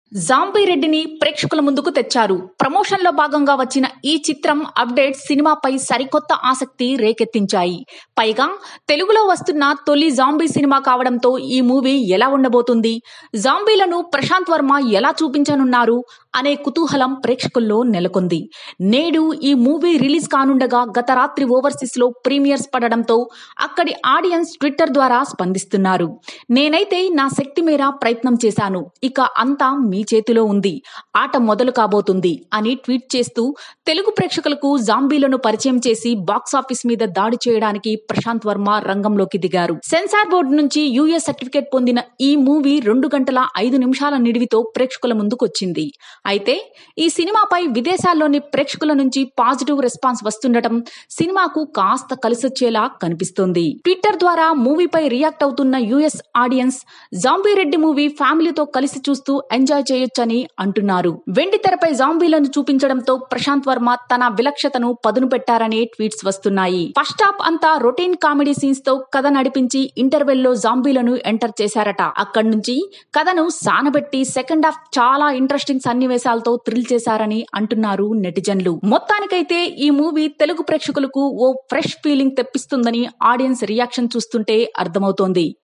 zombie రెడ్డిని ప్రేక్షకుల ముందుకు తెచ్చారు ప్రమోషన్ లో భాగంగా వచ్చిన ఈ చిత్రం అప్డేట్ సినిమాపై సరికొత్త ఆసక్తి రేకెత్తించాయి పైగా తెలుగులో వస్తున్న తొలి జాంబీ సినిమా కావడంతో ఈ మూవీ ఎలా ఉండబోతుంది జాంబీలను ప్రశాంత్ వర్మ ఎలా చూపించనున్నారు అనే కుతూహలం ప్రేక్షకుల్లో నెలకొంది నేడు ఈ మూవీ రిలీజ్ కానుండగా గత రాత్రి ఓవర్సీస్ లో ప్రీమియర్స్ పడడంతో అక్కడి ఆడియన్స్ ట్విట్టర్ ద్వారా స్పందిస్తున్నారు నేనైతే నా శక్తి మేర ప్రయత్నం చేశాను ఇక అంతా మీ చేతిలో ఉంది ఆట మొదలు కాబోతుంది అని ట్వీట్ చేస్తూ తెలుగు ప్రేక్షకులకు జాంబీలను పరిచయం చేసి బాక్సాఫీస్ మీద దాడి చేయడానికి ప్రశాంత్ వర్మ రంగంలోకి దిగారు సెన్సార్ బోర్డు నుంచి యూఎస్ సర్టిఫికేట్ పొందిన ఈ మూవీ రెండు గంటల ఐదు నిమిషాల నిడివితో ప్రేక్షకుల ముందుకొచ్చింది అయితే ఈ సినిమాపై విదేశాల్లోని ప్రేక్షకుల నుంచి పాజిటివ్ రెస్పాన్స్ వస్తుండటం సినిమాకు కాస్త కలిసొచ్చేలా కనిపిస్తోంది ట్విట్టర్ ద్వారా మూవీపై రియాక్ట్ అవుతున్న US audience zombie Reddy movie ఫ్యామిలీతో కలిసి చూస్తూ ఎంజాయ్ చేయొచ్చని అంటున్నారు వెండి తెరపై జాంబీలను చూపించడంతో ప్రశాంత్ వర్మ తన విలక్షతను పదును పెట్టారనే ట్వీట్స్ వస్తున్నాయి ఫస్ట్ హాఫ్ అంతా రొటీన్ కామెడీ సీన్స్ తో కథ నడిపించి ఇంటర్వెల్ లో జాంబీలను ఎంటర్ చేశారట అక్కడి నుంచి కథను సానబెట్టి సెకండ్ హాఫ్ చాలా ఇంట్రెస్టింగ్ సన్నివేశాలతో థ్రిల్ చేశారని అంటున్నారు నెటిజన్లు మొత్తానికైతే ఈ మూవీ తెలుగు ప్రేక్షకులకు ఓ ఫ్రెష్ ఫీలింగ్ తెప్పిస్తుందని ఆడియన్స్ రియాక్షన్ చూస్తుంటే అర్థమవుతోంది